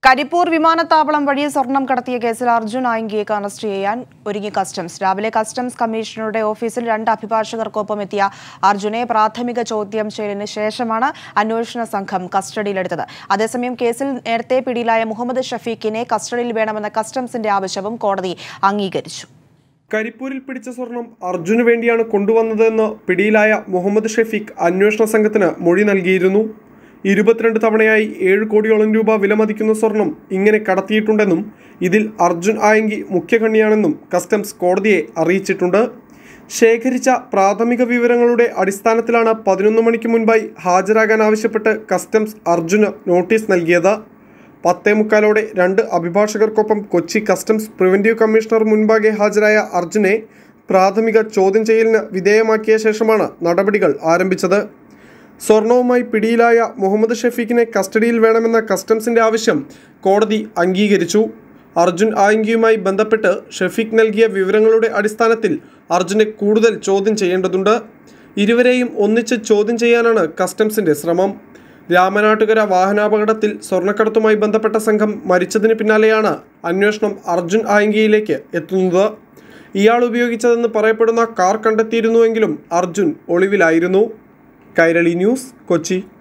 കരിപ്പൂർ വിമാനത്താവളം വഴി സ്വർണം കടത്തിയ കേസിൽ അർജുൻ ആയിങ്കിയെ അറസ്റ്റ് ചെയ്യാൻ ഒരുങ്ങി കസ്റ്റംസ് രാവിലെ കസ്റ്റംസ് കമ്മീഷണറുടെ ഓഫീസിൽ രണ്ട് അഭിഭാഷകർക്കൊപ്പം എത്തിയ അർജുനെ പ്രാഥമിക ചോദ്യം ചെയ്യലിന് ശേഷമാണ് അന്വേഷണ സംഘം കസ്റ്റഡിയിലെടുത്തത് അതേസമയം കേസിൽ നേരത്തെ പിടിയിലായ മുഹമ്മദ് ഷഫീഖിനെ കസ്റ്റഡിയിൽ വേണമെന്ന കസ്റ്റംസിന്റെ ആവശ്യവും കോടതി അംഗീകരിച്ചു കരിപ്പൂരിൽ പിടിച്ച സ്വർണം അർജുന് വേണ്ടിയാണ് കൊണ്ടുവന്നതെന്ന് പിടിയിലായ മുഹമ്മദ് ഷെഫീഖ് അന്വേഷണ സംഘത്തിന് മൊഴി നൽകിയിരുന്നു ഇരുപത്തിരണ്ട് തവണയായി ഏഴ് കോടിയോളം രൂപ വിലമതിക്കുന്ന സ്വർണം ഇങ്ങനെ കടത്തിയിട്ടുണ്ടെന്നും ഇതിൽ അർജുൻ ആയെങ്കി മുഖ്യകണ്ണിയാണെന്നും കസ്റ്റംസ് കോടതിയെ അറിയിച്ചിട്ടുണ്ട് ശേഖരിച്ച പ്രാഥമിക വിവരങ്ങളുടെ അടിസ്ഥാനത്തിലാണ് പതിനൊന്ന് മണിക്ക് മുൻപായി ഹാജരാകാൻ ആവശ്യപ്പെട്ട് കസ്റ്റംസ് അർജുന് നോട്ടീസ് നൽകിയത് പത്തേ മുക്കാലോടെ രണ്ട് അഭിഭാഷകർക്കൊപ്പം കൊച്ചി കസ്റ്റംസ് പ്രിവന്റീവ് കമ്മീഷണർ മുൻപാകെ ഹാജരായ അർജുനെ പ്രാഥമിക ചോദ്യം ചെയ്യലിന് വിധേയമാക്കിയ ശേഷമാണ് നടപടികൾ ആരംഭിച്ചത് സ്വർണവുമായി പിടിയിലായ മുഹമ്മദ് ഷഫീഖിനെ കസ്റ്റഡിയിൽ വേണമെന്ന കസ്റ്റംസിന്റെ ആവശ്യം കോടതി അംഗീകരിച്ചു അർജുൻ ആയിങ്കിയുമായി ബന്ധപ്പെട്ട് ഷഫീഖ് നൽകിയ വിവരങ്ങളുടെ അടിസ്ഥാനത്തിൽ അർജുനെ കൂടുതൽ ചോദ്യം ചെയ്യേണ്ടതുണ്ട് ഇരുവരെയും ഒന്നിച്ച് ചോദ്യം ചെയ്യാനാണ് കസ്റ്റംസിന്റെ ശ്രമം രാമനാട്ടുകര വാഹനാപകടത്തിൽ സ്വർണ്ണക്കടത്തുമായി ബന്ധപ്പെട്ട സംഘം മരിച്ചതിന് പിന്നാലെയാണ് അന്വേഷണം അർജുൻ ആയിങ്കിയിലേക്ക് എത്തുന്നത് ഇയാൾ ഉപയോഗിച്ചതെന്ന് പറയപ്പെടുന്ന കാർ കണ്ടെത്തിയിരുന്നുവെങ്കിലും അർജുൻ ഒളിവിലായിരുന്നു കൈരളി ന്യൂസ് കൊച്ചി